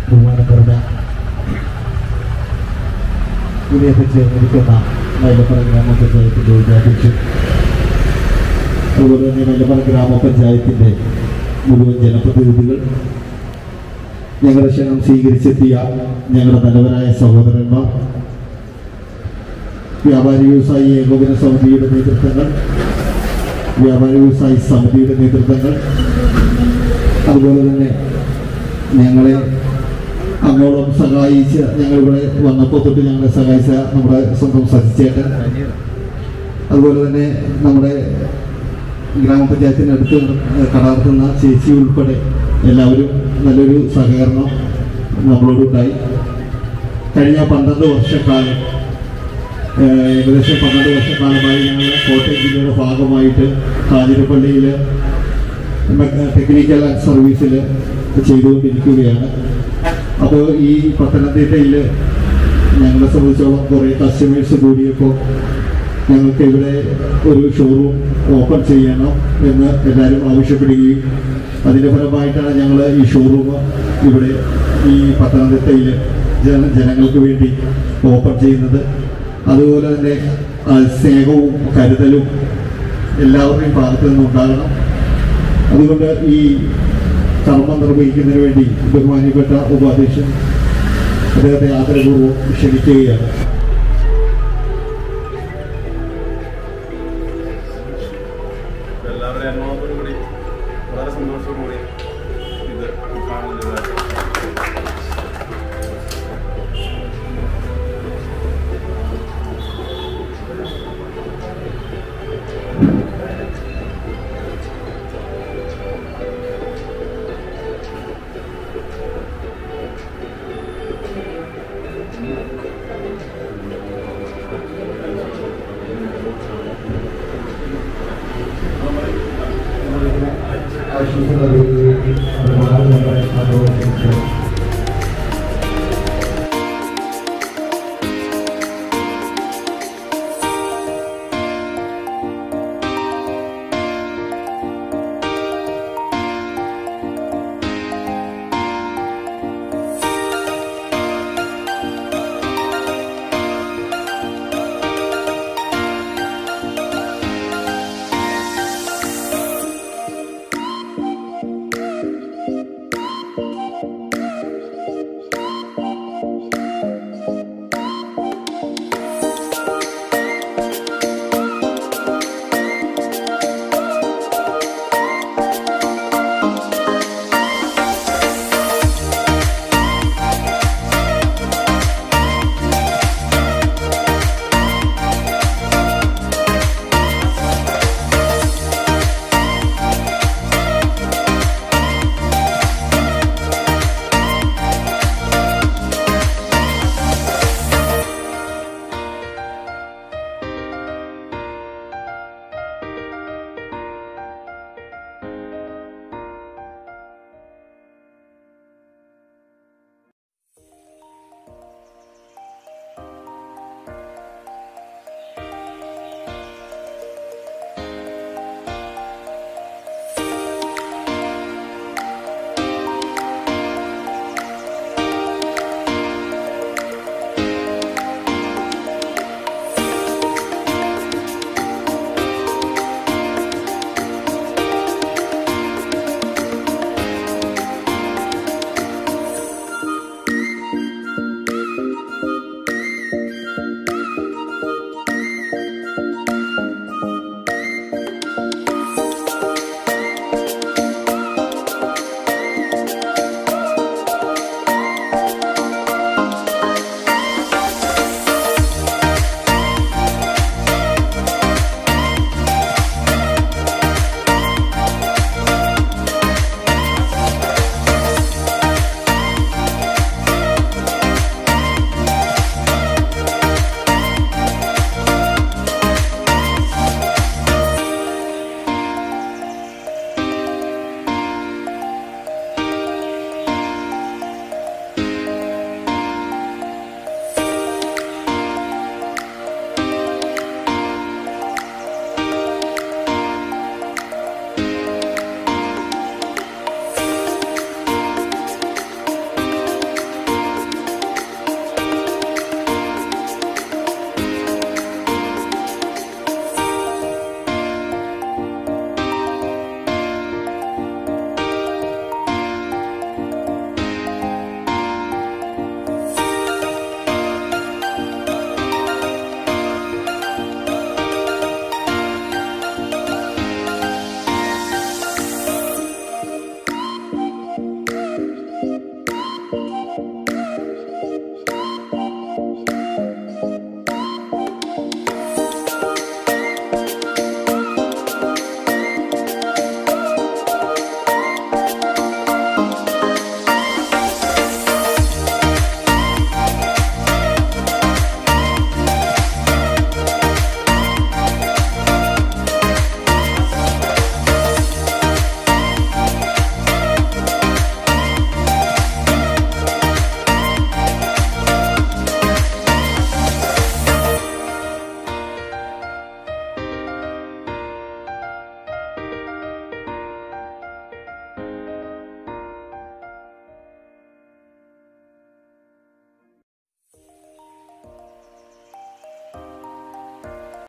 ബഹുമാനപ്പെട്ട ഇതിനെപ്പറ്റി നിൽക്കുന്ന മൈലപ്പുറം ഗ്രാമപഞ്ചായത്തിൻ്റെ ഉദ്ഘാടിച്ചു അതുപോലെ തന്നെ മൈലപ്പുറം ഗ്രാമപഞ്ചായത്തിൻ്റെ മുഴുവൻ ജനപ്രതിനിധികൾ ഞങ്ങളുടെ ക്ഷണം സ്വീകരിച്ചെത്തിയ ഞങ്ങളുടെ നല്ലവരായ സഹോദരന്മാർ വ്യാപാരി വ്യവസായി ഏകോപന സമിതിയുടെ നേതൃത്വങ്ങൾ വ്യാപാരി വ്യവസായി സമിതിയുടെ നേതൃത്വങ്ങൾ അതുപോലെ തന്നെ ഞങ്ങളെ അങ്ങോളം സഹായിച്ച് ഞങ്ങളിവിടെ വന്നപ്പോൾ തൊട്ട് ഞങ്ങളെ സഹായിച്ച നമ്മുടെ സ്വന്തം സജിച്ചേട്ടൻ അതുപോലെ തന്നെ നമ്മുടെ ഗ്രാമപഞ്ചായത്തിനടുത്ത് കടാർത്തുന്ന ചേച്ചി ഉൾപ്പെടെ എല്ലാവരും നല്ലൊരു സഹകരണം നമ്മളോടുണ്ടായി കഴിഞ്ഞ പന്ത്രണ്ട് വർഷക്കാലം ഏഹ് ഏകദേശം പന്ത്രണ്ട് വർഷക്കാലമായി ഞങ്ങൾ കോട്ടയം ജില്ലയുടെ ഭാഗമായിട്ട് കാഞ്ഞിരപ്പള്ളിയിൽ ടെക്നിക്കൽ ആൻഡ് സർവീസിൽ ചെയ്തുകൊണ്ടിരിക്കുകയാണ് അപ്പോൾ ഈ പത്തനംതിട്ടയിൽ ഞങ്ങളെ സംബന്ധിച്ചോളം കുറേ കസ്റ്റമേഴ്സ് കൂടിയപ്പോൾ ഞങ്ങൾക്ക് ഇവിടെ ഒരു ഷോറൂം ഓപ്പൺ ചെയ്യണം എന്ന് എല്ലാവരും ആവശ്യപ്പെടുകയും അതിൻ്റെ ഫലമായിട്ടാണ് ഞങ്ങൾ ഈ ഷോറൂം ഇവിടെ ഈ പത്തനംതിട്ടയിൽ ജന ജനങ്ങൾക്ക് വേണ്ടി ഓപ്പൺ ചെയ്യുന്നത് അതുപോലെ തന്നെ ആ, സ്നേഹവും കരുതലും എല്ലാവരുടെയും ഭാഗത്തു നിന്നുണ്ടാകണം അതുകൊണ്ട് ഈ കർമ്മം നിർവഹിക്കുന്നതിന് വേണ്ടി ബഹുമാനിപ്പെട്ട ഉപാധ്യക്ഷൻ അദ്ദേഹത്തെ ആദരപൂർവ്വം ക്ഷണിക്കുകയാണ് എല്ലാവരുടെയും അനുഭവത്തോടു കൂടി വളരെ സന്തോഷത്തോടു കൂടി ഇത് കാണുന്നത് ആശംസകൾ അറിയിക്കുകയും അത് മാറി നമ്മളെ ആഘോഷിച്ചു